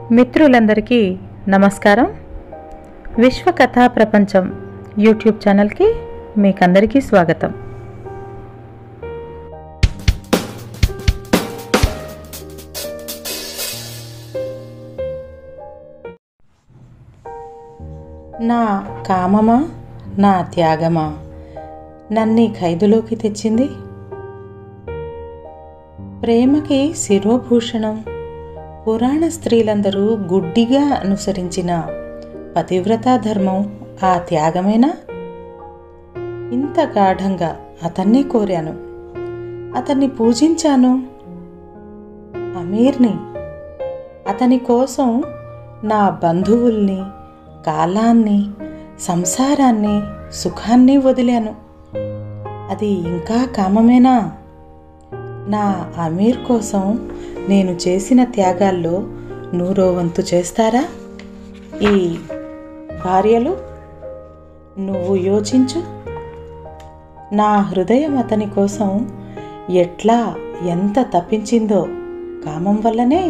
మిత్రులందరికీ నమస్కారం విశ్వకథా ప్రపంచం యూట్యూబ్ ఛానల్కి మీకందరికీ స్వాగతం నా కామమా నా త్యాగమా నన్ని ఖైదులోకి తెచ్చింది ప్రేమకి శిరోభూషణం పురాణ స్త్రీలందరూ గుడ్డిగా అనుసరించిన పతివ్రతా ధర్మం ఆ త్యాగమేనా ఇంత గాఢంగా అతన్నే కోరాను అతన్ని పూజించాను అమీర్ని అతని కోసం నా బంధువుల్ని కాలాన్ని సంసారాన్ని సుఖాన్ని వదిలాను అది ఇంకా కామమేనా నా అమీర్ కోసం నేను చేసిన త్యాగాల్లో నూరో వంతు చేస్తారా ఈ భార్యలు నువ్వు యోచించు నా హృదయం అతని కోసం ఎట్లా ఎంత తప్పించిందో కామం వల్లనే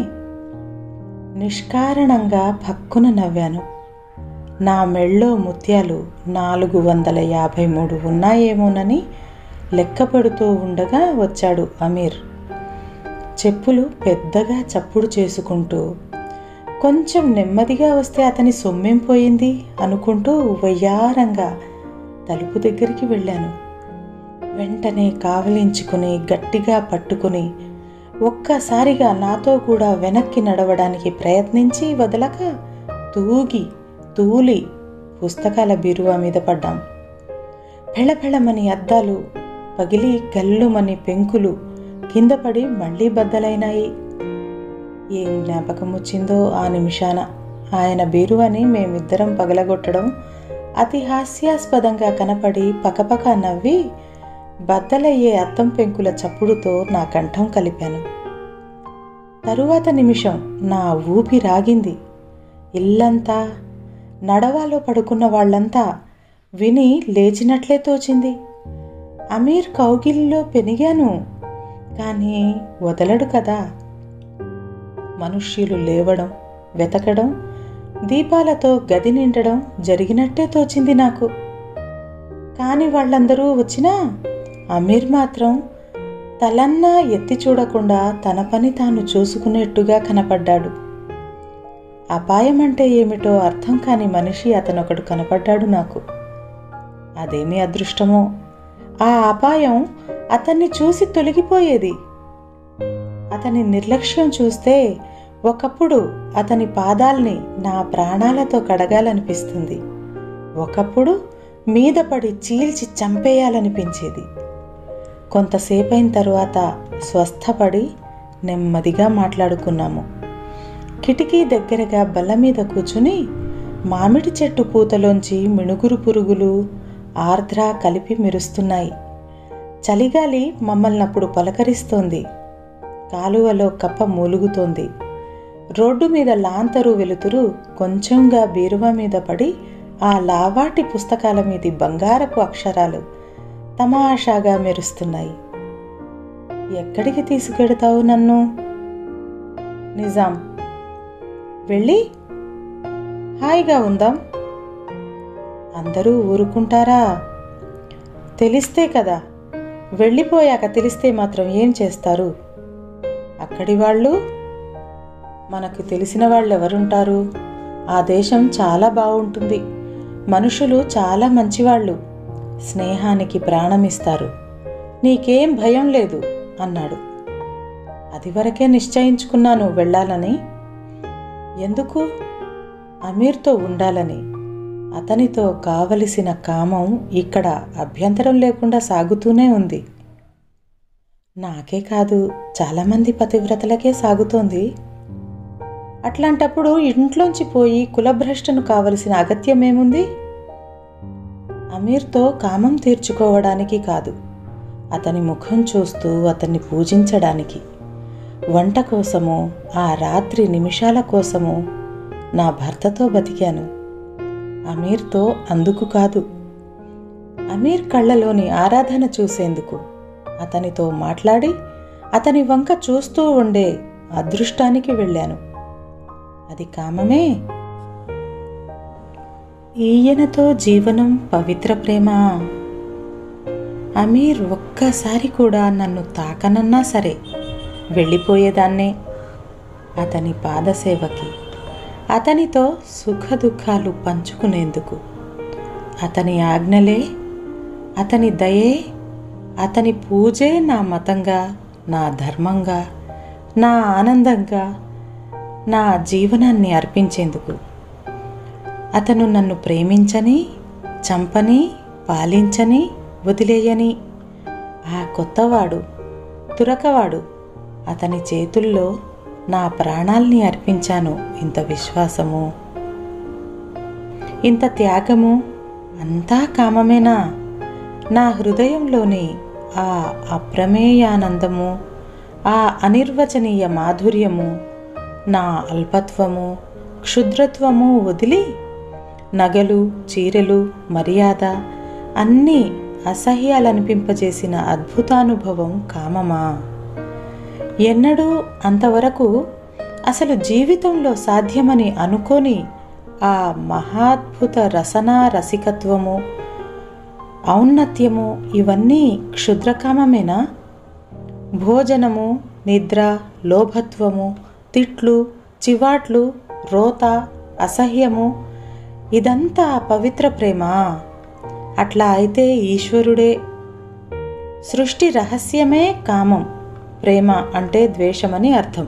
నిష్కారణంగా పక్కున నవ్వాను నా మెళ్ళో ముత్యాలు నాలుగు వందల యాభై మూడు ఉన్నాయేమోనని లెక్క పెడుతూ ఉండగా వచ్చాడు అమీర్ చెప్పులు పెద్దగా చప్పుడు చేసుకుంటూ కొంచెం నెమ్మదిగా వస్తే అతని సొమ్మేం పోయింది అనుకుంటూ వయ్యారంగా తలుపు దగ్గరికి వెళ్ళాను వెంటనే కావలించుకుని గట్టిగా పట్టుకుని ఒక్కసారిగా నాతో కూడా వెనక్కి నడవడానికి ప్రయత్నించి వదలక తూగి తూలి పుస్తకాల బీరువా మీద పడ్డాం పెళపెళమని అద్దాలు పగిలి గల్లుమని పెంకులు కింద పడి మళ్ళీ బద్దలైనాయి ఏం జ్ఞాపకం వచ్చిందో ఆ నిమిషాన ఆయన బీరువాని మేమిద్దరం పగలగొట్టడం అతి హాస్యాస్పదంగా కనపడి పకపక నవ్వి బద్దలయ్యే అద్దం పెంకుల చప్పుడుతో నా కంఠం కలిపాను తరువాత నిమిషం నా ఊపి రాగింది ఇల్లంతా నడవాలో పడుకున్న వాళ్ళంతా విని లేచినట్లే తోచింది అమీర్ కౌగిలిలో పెనిగాను కానీ వదలడు కదా మనుష్యులు లేవడం వెతకడం దీపాలతో గది నిండడం జరిగినట్టే తోచింది నాకు కాని వాళ్ళందరూ వచ్చినా అమీర్ మాత్రం తలన్నా ఎత్తి చూడకుండా తన పని తాను చూసుకునేట్టుగా కనపడ్డాడు అపాయం అంటే ఏమిటో అర్థం కాని మనిషి అతనొకడు కనపడ్డాడు నాకు అదేమి అదృష్టమో ఆ అపాయం అతన్ని చూసి తొలగిపోయేది అతని నిర్లక్ష్యం చూస్తే ఒకప్పుడు అతని పాదాల్ని నా ప్రాణాలతో కడగాలనిపిస్తుంది ఒకప్పుడు మీద పడి చీల్చి చంపేయాలనిపించేది కొంతసేపైన తరువాత స్వస్థపడి నెమ్మదిగా మాట్లాడుకున్నాము కిటికీ దగ్గరగా బల్ల మీద కూర్చుని మామిడి చెట్టు పూతలోంచి మిణుగురు పురుగులు ఆర్ద్ర కలిపి మెరుస్తున్నాయి చలిగాలి మమ్మల్ని అప్పుడు పలకరిస్తోంది కాలువలో కప్ప మూలుగుతోంది రోడ్డు మీద లాంతరు వెలుతురు కొంచెంగా బీరువా మీద పడి ఆ లావాటి పుస్తకాల మీది బంగారపు అక్షరాలు తమాషాగా మెరుస్తున్నాయి ఎక్కడికి తీసుకెడతావు నన్ను నిజాం వెళ్ళి హాయిగా ఉందాం అందరూ ఊరుకుంటారా తెలిస్తే కదా వెళ్ళిపోయాక తెలిస్తే మాత్రం ఏం చేస్తారు అక్కడి వాళ్ళు మనకు తెలిసిన వాళ్ళు ఎవరుంటారు ఆ దేశం చాలా బాగుంటుంది మనుషులు చాలా మంచివాళ్ళు స్నేహానికి ప్రాణమిస్తారు నీకేం భయం లేదు అన్నాడు అది వరకే నిశ్చయించుకున్నాను వెళ్ళాలని ఎందుకు అమీర్తో ఉండాలని అతనితో కావలసిన కామం ఇక్కడ అభ్యంతరం లేకుండా సాగుతూనే ఉంది నాకే కాదు చాలామంది పతివ్రతలకే సాగుతోంది అట్లాంటప్పుడు ఇంట్లోంచి పోయి కులభ్రష్టను కావలసిన అగత్యమేముంది అమీర్తో కామం తీర్చుకోవడానికి కాదు అతని ముఖం చూస్తూ అతన్ని పూజించడానికి వంట కోసమో ఆ రాత్రి నిమిషాల కోసమో నా భర్తతో బతికాను అమీర్తో అందుకు కాదు అమీర్ కళ్ళలోని ఆరాధన చూసేందుకు అతనితో మాట్లాడి అతని వంక చూస్తూ ఉండే అదృష్టానికి వెళ్ళాను అది కామమే ఈయనతో జీవనం పవిత్ర ప్రేమ అమీర్ ఒక్కసారి కూడా నన్ను తాకనన్నా సరే వెళ్ళిపోయేదాన్నే అతని పాదసేవకి అతనితో సుఖ దుఃఖాలు పంచుకునేందుకు అతని ఆజ్ఞలే అతని దయే అతని పూజే నా మతంగా నా ధర్మంగా నా ఆనందంగా నా జీవనాన్ని అర్పించేందుకు అతను నన్ను ప్రేమించని చంపని పాలించని వదిలేయని ఆ కొత్తవాడు తురకవాడు అతని చేతుల్లో నా ప్రాణాల్ని అర్పించాను ఇంత విశ్వాసము ఇంత త్యాగము అంతా కామమేనా నా హృదయంలోని ఆ అప్రమేయానందము ఆ అనిర్వచనీయ మాధుర్యము నా అల్పత్వము క్షుద్రత్వము వదిలి నగలు చీరలు మర్యాద అన్నీ అసహ్యాలనిపింపజేసిన అద్భుతానుభవం కామమా ఎన్నడూ అంతవరకు అసలు జీవితంలో సాధ్యమని అనుకోని ఆ మహాద్భుత రసనా రసికత్వము ఔన్నత్యము ఇవన్నీ క్షుద్రకామమేనా భోజనము నిద్ర లోభత్వము తిట్లు చివాట్లు రోత అసహ్యము ఇదంతా పవిత్ర ప్రేమ అట్లా అయితే ఈశ్వరుడే సృష్టి రహస్యమే కామం ప్రేమ అంటే ద్వేషమని అర్థం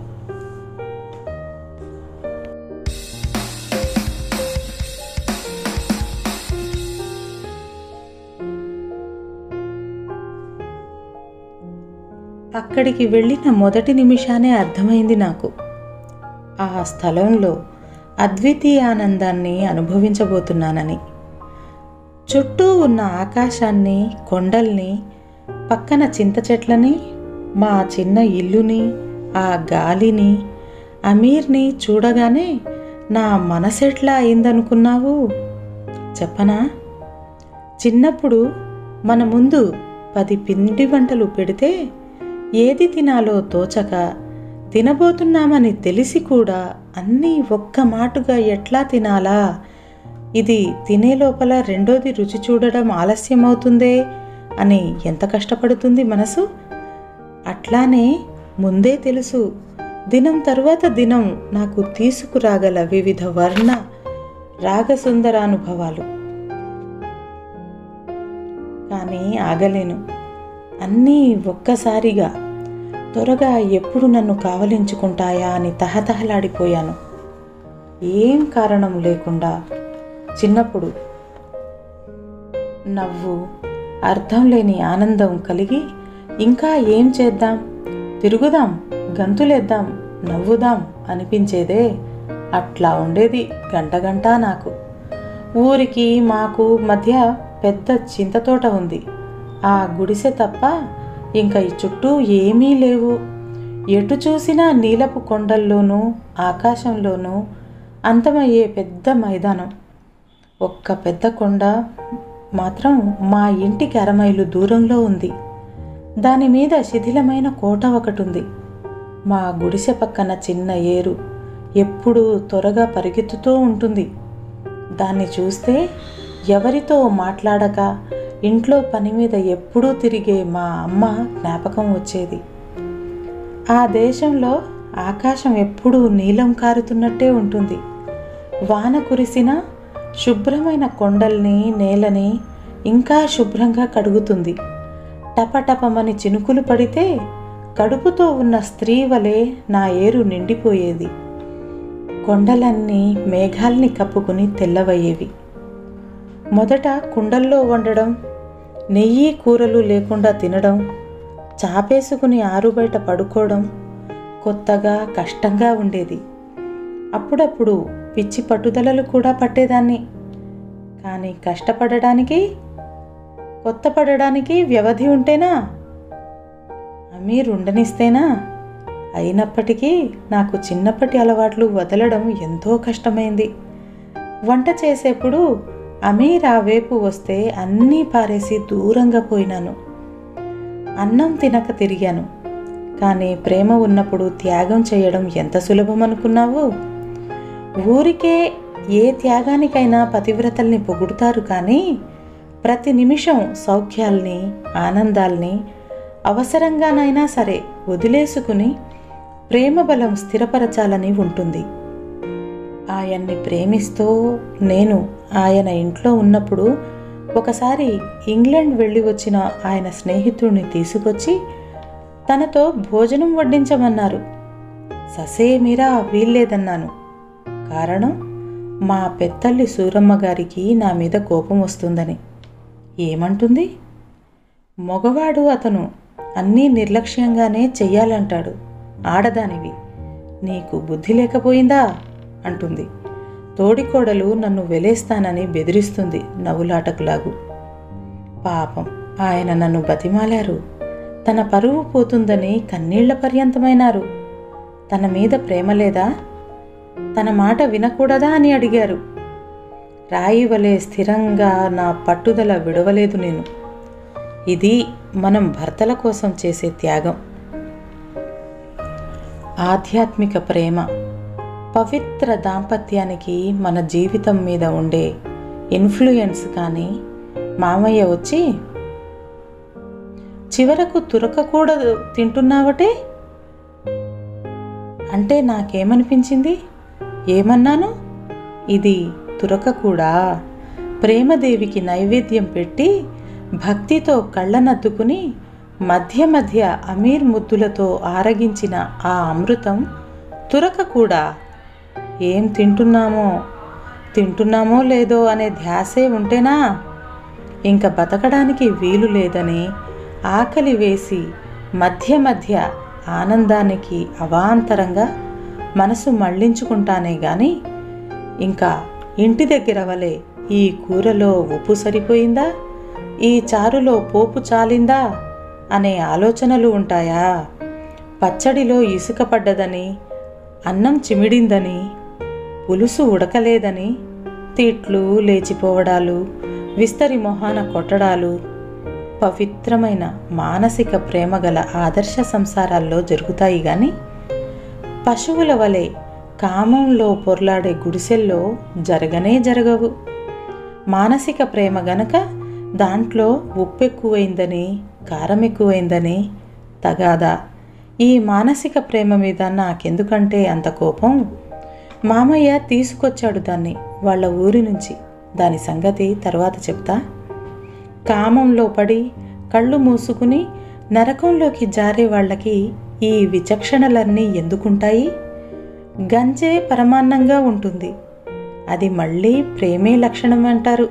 అక్కడికి వెళ్ళిన మొదటి నిమిషానే అర్థమైంది నాకు ఆ స్థలంలో అద్వితీయ ఆనందాన్ని అనుభవించబోతున్నానని చుట్టూ ఉన్న ఆకాశాన్ని కొండల్ని పక్కన చింత చెట్లని మా చిన్న ఇల్లుని ఆ గాలిని అమీర్ని చూడగానే నా మనసెట్లా అయిందనుకున్నావు చెప్పనా చిన్నప్పుడు మన ముందు పది పిండి వంటలు పెడితే ఏది తినాలో తోచక తినబోతున్నామని తెలిసి కూడా అన్నీ ఒక్క మాటుగా ఎట్లా తినాలా ఇది తినే లోపల రెండోది రుచి చూడడం ఆలస్యమవుతుందే అని ఎంత కష్టపడుతుంది మనసు అట్లానే ముందే తెలుసు దినం తరువాత దినం నాకు తీసుకురాగల వివిధ వర్ణ రాగసుందరానుభవాలు కానీ ఆగలేను అన్నీ ఒక్కసారిగా త్వరగా ఎప్పుడు నన్ను కావలించుకుంటాయా అని తహతహలాడిపోయాను ఏం కారణం లేకుండా చిన్నప్పుడు నవ్వు అర్థం లేని ఆనందం కలిగి ఇంకా ఏం చేద్దాం తిరుగుదాం గంతులేద్దాం నవ్వుదాం అనిపించేదే అట్లా ఉండేది గంట గంట నాకు ఊరికి మాకు మధ్య పెద్ద చింతతోట ఉంది ఆ గుడిసె తప్ప ఇంకా ఈ చుట్టూ ఏమీ లేవు ఎటు చూసినా నీలపు కొండల్లోనూ ఆకాశంలోనూ అంతమయ్యే పెద్ద మైదానం ఒక్క పెద్ద కొండ మాత్రం మా ఇంటికి అరమైలు దూరంలో ఉంది దాని మీద శిథిలమైన కోట ఒకటి ఉంది మా గుడిసె పక్కన చిన్న ఏరు ఎప్పుడూ త్వరగా పరిగెత్తుతూ ఉంటుంది దాన్ని చూస్తే ఎవరితో మాట్లాడక ఇంట్లో పని మీద ఎప్పుడూ తిరిగే మా అమ్మ జ్ఞాపకం వచ్చేది ఆ దేశంలో ఆకాశం ఎప్పుడూ నీలం కారుతున్నట్టే ఉంటుంది వాన కురిసినా శుభ్రమైన కొండల్ని నేలని ఇంకా శుభ్రంగా కడుగుతుంది టపటపమని చినుకులు పడితే కడుపుతో ఉన్న స్త్రీ వలె నా ఏరు నిండిపోయేది కొండలన్నీ మేఘాల్ని కప్పుకుని తెల్లవయ్యేవి మొదట కుండల్లో వండడం నెయ్యి కూరలు లేకుండా తినడం చాపేసుకుని ఆరుబయట పడుకోవడం కొత్తగా కష్టంగా ఉండేది అప్పుడప్పుడు పిచ్చి పట్టుదలలు కూడా పట్టేదాన్ని కానీ కష్టపడడానికి కొత్త పడడానికి వ్యవధి ఉంటేనా అమీర్ ఉండనిస్తేనా అయినప్పటికీ నాకు చిన్నప్పటి అలవాట్లు వదలడం ఎంతో కష్టమైంది వంట చేసేప్పుడు అమీర్ ఆ వైపు వస్తే అన్నీ పారేసి దూరంగా పోయినాను అన్నం తినక తిరిగాను కానీ ప్రేమ ఉన్నప్పుడు త్యాగం చేయడం ఎంత సులభం అనుకున్నావు ఊరికే ఏ త్యాగానికైనా పతివ్రతల్ని పొగుడుతారు కానీ ప్రతి నిమిషం సౌఖ్యాల్ని ఆనందాల్ని అవసరంగానైనా సరే వదిలేసుకుని ప్రేమ బలం స్థిరపరచాలని ఉంటుంది ఆయన్ని ప్రేమిస్తూ నేను ఆయన ఇంట్లో ఉన్నప్పుడు ఒకసారి ఇంగ్లాండ్ వెళ్ళి వచ్చిన ఆయన స్నేహితుడిని తీసుకొచ్చి తనతో భోజనం వడ్డించమన్నారు ససేమిరా వీల్లేదన్నాను కారణం మా పెద్దల్లి సూరమ్మ గారికి నా మీద కోపం వస్తుందని ఏమంటుంది మగవాడు అతను అన్నీ నిర్లక్ష్యంగానే చెయ్యాలంటాడు ఆడదానివి నీకు బుద్ధి లేకపోయిందా అంటుంది తోడికోడలు నన్ను వెలేస్తానని బెదిరిస్తుంది నవ్వులాటకులాగు పాపం ఆయన నన్ను బతిమాలారు తన పరువు పోతుందని కన్నీళ్ల పర్యంతమైనారు తన మీద ప్రేమ లేదా తన మాట వినకూడదా అని అడిగారు రాయి వలె స్థిరంగా నా పట్టుదల విడవలేదు నేను ఇది మనం భర్తల కోసం చేసే త్యాగం ఆధ్యాత్మిక ప్రేమ పవిత్ర దాంపత్యానికి మన జీవితం మీద ఉండే ఇన్ఫ్లుయెన్స్ కానీ మామయ్య వచ్చి చివరకు తురకకూడదు తింటున్నావటే అంటే నాకేమనిపించింది ఏమన్నాను ఇది తురక కూడా ప్రేమదేవికి నైవేద్యం పెట్టి భక్తితో కళ్ళనద్దుకుని మధ్య మధ్య అమీర్ ముద్దులతో ఆరగించిన ఆ అమృతం తురక కూడా ఏం తింటున్నామో తింటున్నామో లేదో అనే ధ్యాసే ఉంటేనా ఇంక బతకడానికి వీలు లేదని ఆకలి వేసి మధ్య మధ్య ఆనందానికి అవాంతరంగా మనసు మళ్ళించుకుంటానే గాని ఇంకా ఇంటి దగ్గర వలె ఈ కూరలో ఉప్పు సరిపోయిందా ఈ చారులో పోపు చాలిందా అనే ఆలోచనలు ఉంటాయా పచ్చడిలో ఇసుక పడ్డదని అన్నం చిమిడిందని పులుసు ఉడకలేదని తిట్లు లేచిపోవడాలు విస్తరి మొహాన కొట్టడాలు పవిత్రమైన మానసిక ప్రేమ గల ఆదర్శ సంసారాల్లో జరుగుతాయి గాని పశువుల వలె కామంలో పొర్లాడే గుడిసెల్లో జరగనే జరగవు మానసిక ప్రేమ గనక దాంట్లో ఉప్పెక్కువైందని కారం ఎక్కువైందని తగాదా ఈ మానసిక ప్రేమ మీద నాకెందుకంటే అంత కోపం మామయ్య తీసుకొచ్చాడు దాన్ని వాళ్ళ ఊరి నుంచి దాని సంగతి తర్వాత చెప్తా కామంలో పడి కళ్ళు మూసుకుని నరకంలోకి జారే వాళ్ళకి ఈ విచక్షణలన్నీ ఎందుకుంటాయి గంజే పరమాన్నంగా ఉంటుంది అది మళ్ళీ ప్రేమే లక్షణం అంటారు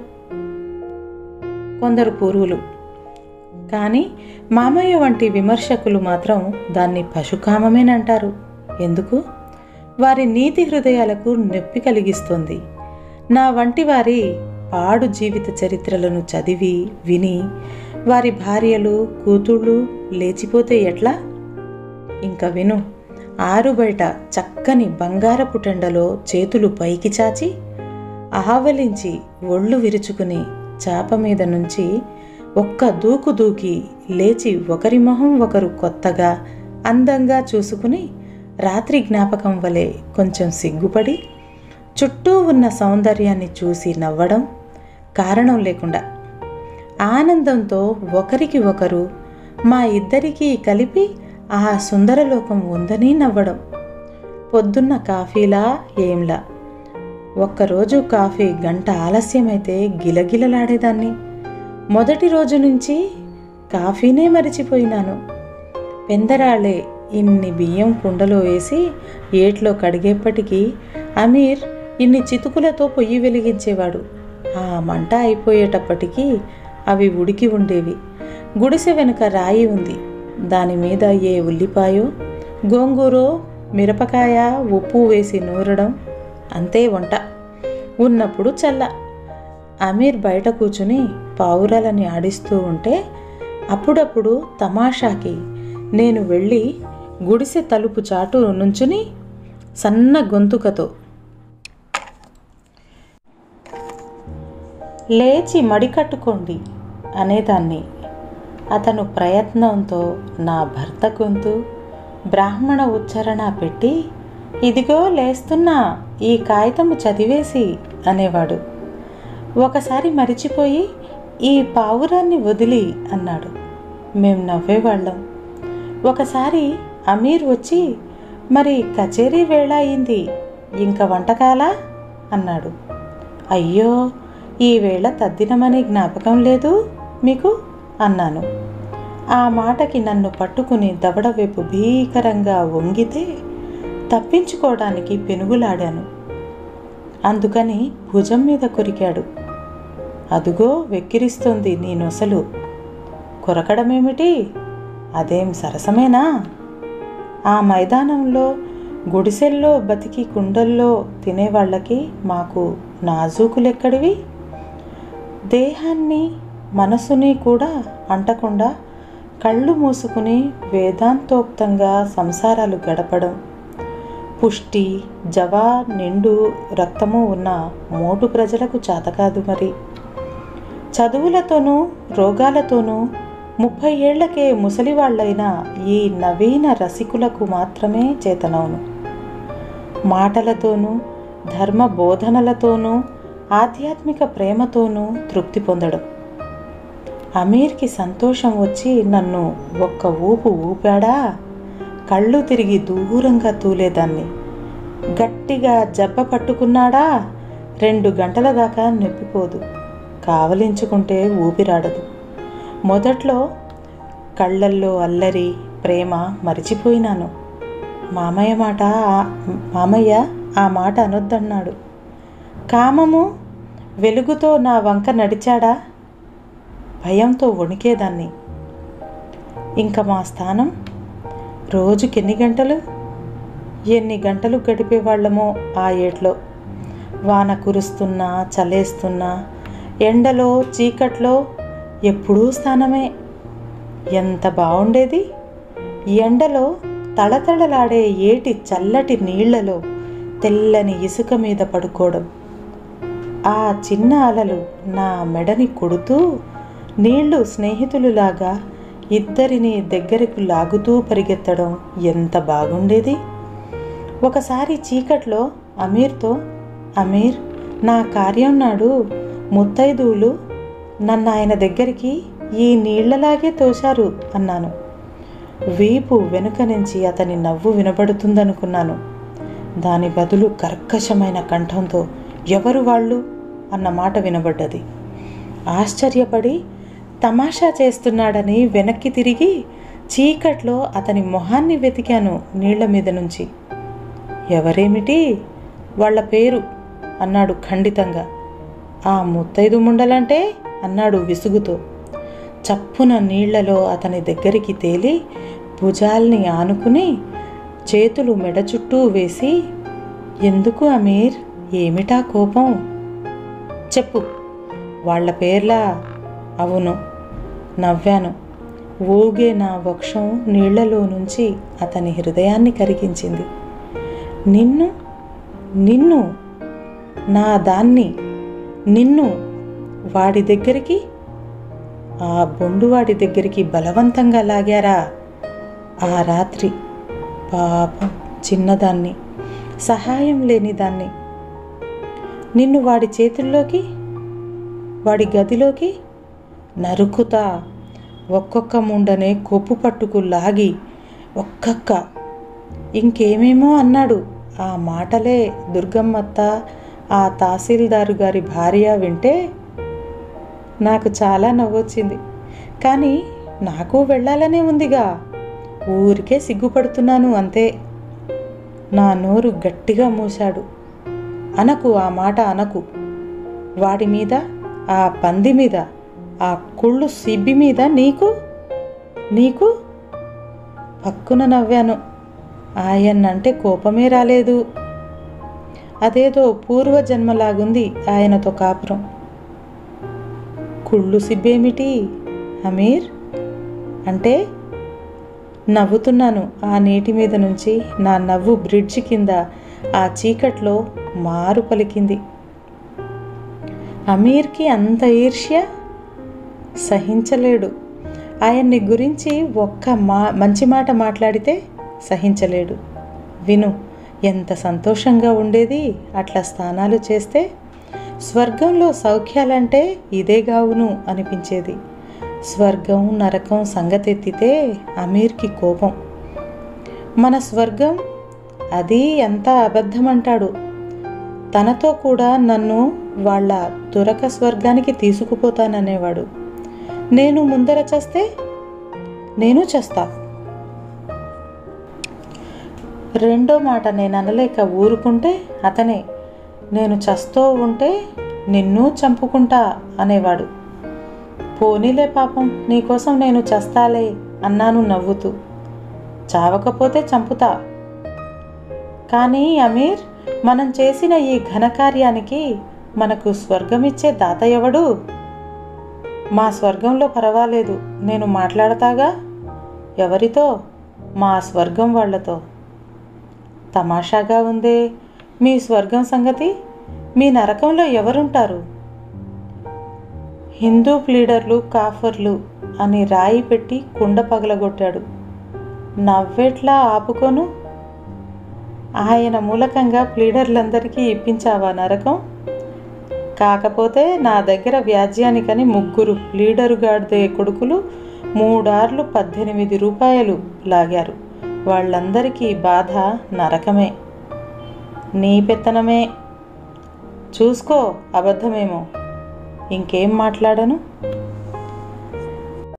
కొందరు పూర్వులు కానీ మామయ్య వంటి విమర్శకులు మాత్రం దాన్ని పశుకామమేనంటారు ఎందుకు వారి నీతి హృదయాలకు నొప్పి కలిగిస్తుంది నా వంటి వారి పాడు జీవిత చరిత్రలను చదివి విని వారి భార్యలు కూతుళ్ళు లేచిపోతే ఎట్లా ఇంకా విను ఆరు బయట చక్కని బంగారపు టెండలో చేతులు పైకి చాచి ఆవలించి ఒళ్ళు విరుచుకుని చాప మీద నుంచి ఒక్క దూకు దూకి లేచి ఒకరి మొహం ఒకరు కొత్తగా అందంగా చూసుకుని రాత్రి జ్ఞాపకం వలె కొంచెం సిగ్గుపడి చుట్టూ ఉన్న సౌందర్యాన్ని చూసి నవ్వడం కారణం లేకుండా ఆనందంతో ఒకరికి ఒకరు మా ఇద్దరికీ కలిపి ఆ సుందరలోకం ఉందని నవ్వడం పొద్దున్న కాఫీలా ఏంలా ఒక్కరోజు కాఫీ గంట ఆలస్యమైతే గిలగిలలాడేదాన్ని మొదటి రోజు నుంచి కాఫీనే మరిచిపోయినాను పెందరాళ్ళే ఇన్ని బియ్యం కుండలో వేసి ఏట్లో కడిగేప్పటికీ అమీర్ ఇన్ని చితుకులతో పొయ్యి వెలిగించేవాడు ఆ మంట అయిపోయేటప్పటికీ అవి ఉడికి ఉండేవి గుడిసె వెనుక రాయి ఉంది దాని మీద ఏ ఉల్లిపాయో గోంగూరో మిరపకాయ ఉప్పు వేసి నూరడం అంతే వంట ఉన్నప్పుడు చల్ల అమీర్ బయట కూర్చుని పావురాలని ఆడిస్తూ ఉంటే అప్పుడప్పుడు తమాషాకి నేను వెళ్ళి గుడిసె తలుపు చాటు నుంచుని సన్న గొంతుకతో లేచి మడికట్టుకోండి అనేదాన్ని అతను ప్రయత్నంతో నా భర్త గొంతు బ్రాహ్మణ ఉచ్చారణ పెట్టి ఇదిగో లేస్తున్నా ఈ కాగితము చదివేసి అనేవాడు ఒకసారి మరిచిపోయి ఈ పావురాన్ని వదిలి అన్నాడు మేం నవ్వేవాళ్ళం ఒకసారి అమీర్ వచ్చి మరి కచేరీ వేళ అయింది ఇంకా వంటకాలా అన్నాడు అయ్యో ఈ వేళ తద్దినమని జ్ఞాపకం లేదు మీకు అన్నాను ఆ మాటకి నన్ను పట్టుకుని దవడ వైపు భీకరంగా వంగితే తప్పించుకోవడానికి పెనుగులాడాను అందుకని భుజం మీద కొరికాడు అదుగో వెక్కిరిస్తోంది నీ నొసలు కొరకడమేమిటి అదేం సరసమేనా ఆ మైదానంలో గుడిసెల్లో బతికి కుండల్లో తినేవాళ్ళకి మాకు నాజూకులెక్కడివి దేహాన్ని మనసుని కూడా అంటకుండా కళ్ళు మూసుకుని వేదాంతోక్తంగా సంసారాలు గడపడం పుష్టి జవా నిండు రక్తము ఉన్న మోటు ప్రజలకు చేతకాదు మరి చదువులతోనూ రోగాలతోనూ ముప్పై ఏళ్లకే ముసలివాళ్లైన ఈ నవీన రసికులకు మాత్రమే చేతనవును మాటలతోనూ ధర్మ బోధనలతోనూ ఆధ్యాత్మిక ప్రేమతోనూ తృప్తి పొందడం అమీర్కి సంతోషం వచ్చి నన్ను ఒక్క ఊపు ఊపాడా కళ్ళు తిరిగి దూరంగా తూలేదాన్ని గట్టిగా జబ్బ పట్టుకున్నాడా రెండు గంటల దాకా నొప్పిపోదు కావలించుకుంటే ఊపిరాడదు మొదట్లో కళ్ళల్లో అల్లరి ప్రేమ మరిచిపోయినాను మామయ్య మాట ఆ- మామయ్య ఆ మాట అనొద్దన్నాడు కామము వెలుగుతో నా వంక నడిచాడా భయంతో వణికేదాన్ని ఇంకా మా స్థానం రోజుకి ఎన్ని గంటలు ఎన్ని గంటలు గడిపేవాళ్ళమో ఆ ఏట్లో వాన కురుస్తున్నా చలేస్తున్నా ఎండలో చీకట్లో ఎప్పుడూ స్థానమే ఎంత బాగుండేది ఈ ఎండలో తళతళలాడే ఏటి చల్లటి నీళ్లలో తెల్లని ఇసుక మీద పడుకోవడం ఆ చిన్న అలలు నా మెడని కొడుతూ నీళ్లు స్నేహితులులాగా ఇద్దరిని దగ్గరకు లాగుతూ పరిగెత్తడం ఎంత బాగుండేది ఒకసారి చీకట్లో అమీర్తో అమీర్ నా కార్యం నాడు ముత్తైదువులు నన్ను ఆయన దగ్గరికి ఈ నీళ్లలాగే తోశారు అన్నాను వీపు వెనుక నుంచి అతని నవ్వు వినబడుతుందనుకున్నాను దాని బదులు కర్కశమైన కంఠంతో ఎవరు వాళ్ళు అన్న మాట వినబడ్డది ఆశ్చర్యపడి తమాషా చేస్తున్నాడని వెనక్కి తిరిగి చీకట్లో అతని మొహాన్ని వెతికాను నీళ్ల మీద నుంచి ఎవరేమిటి వాళ్ళ పేరు అన్నాడు ఖండితంగా ఆ ముత్తైదు ముండలంటే అన్నాడు విసుగుతో చప్పున నీళ్లలో అతని దగ్గరికి తేలి భుజాల్ని ఆనుకుని చేతులు మెడ చుట్టూ వేసి ఎందుకు అమీర్ ఏమిటా కోపం చెప్పు వాళ్ళ పేర్లా అవును నవ్వాను ఊగే నా వక్షం నీళ్లలో నుంచి అతని హృదయాన్ని కరిగించింది నిన్ను నిన్ను నా దాన్ని నిన్ను వాడి దగ్గరికి ఆ బొండువాడి దగ్గరికి బలవంతంగా లాగారా ఆ రాత్రి పాపం చిన్నదాన్ని సహాయం లేని దాన్ని నిన్ను వాడి చేతుల్లోకి వాడి గదిలోకి నరుకుతా ఒక్కొక్క ముండనే కొప్పు పట్టుకు లాగి ఒక్కొక్క ఇంకేమేమో అన్నాడు ఆ మాటలే దుర్గమ్మత్త ఆ తహసీల్దారు గారి భార్య వింటే నాకు చాలా నవ్వొచ్చింది కానీ నాకు వెళ్ళాలనే ఉందిగా ఊరికే సిగ్గుపడుతున్నాను అంతే నా నోరు గట్టిగా మూశాడు అనకు ఆ మాట అనకు వాడి మీద ఆ పంది మీద ఆ కుళ్ళు సిబ్బి మీద నీకు నీకు పక్కున నవ్వాను ఆయన్నంటే కోపమే రాలేదు అదేదో పూర్వజన్మలాగుంది ఆయనతో కాపురం కుళ్ళు సిబ్బేమిటి అమీర్ అంటే నవ్వుతున్నాను ఆ నీటి మీద నుంచి నా నవ్వు బ్రిడ్జి కింద ఆ చీకట్లో మారు పలికింది అమీర్కి అంత ఈర్ష్య సహించలేడు ఆయన్ని గురించి ఒక్క మా మంచి మాట మాట్లాడితే సహించలేడు విను ఎంత సంతోషంగా ఉండేది అట్లా స్నానాలు చేస్తే స్వర్గంలో సౌఖ్యాలంటే ఇదే గావును అనిపించేది స్వర్గం నరకం సంగతెత్తితే అమీర్కి కోపం మన స్వర్గం అది ఎంత అబద్ధమంటాడు తనతో కూడా నన్ను వాళ్ళ దురక స్వర్గానికి తీసుకుపోతాననేవాడు నేను ముందర చేస్తే నేను చేస్తా రెండో మాట నేను అనలేక ఊరుకుంటే అతనే నేను చస్తూ ఉంటే నిన్ను చంపుకుంటా అనేవాడు పోనీలే పాపం నీకోసం నేను చస్తాలే అన్నాను నవ్వుతూ చావకపోతే చంపుతా కానీ అమీర్ మనం చేసిన ఈ ఘనకార్యానికి మనకు స్వర్గమిచ్చే దాత ఎవడు మా స్వర్గంలో పర్వాలేదు నేను మాట్లాడతాగా ఎవరితో మా స్వర్గం వాళ్లతో తమాషాగా ఉందే మీ స్వర్గం సంగతి మీ నరకంలో ఎవరుంటారు హిందూ ప్లీడర్లు కాఫర్లు అని రాయి పెట్టి కుండ పగలగొట్టాడు నవ్వెట్లా ఆపుకోను ఆయన మూలకంగా ప్లీడర్లందరికీ ఇప్పించావా నరకం కాకపోతే నా దగ్గర వ్యాజ్యానికని ముగ్గురు ప్లీడరుగాడిదే కొడుకులు మూడార్లు పద్దెనిమిది రూపాయలు లాగారు వాళ్ళందరికీ బాధ నరకమే నీ పెత్తనమే చూసుకో అబద్ధమేమో ఇంకేం మాట్లాడను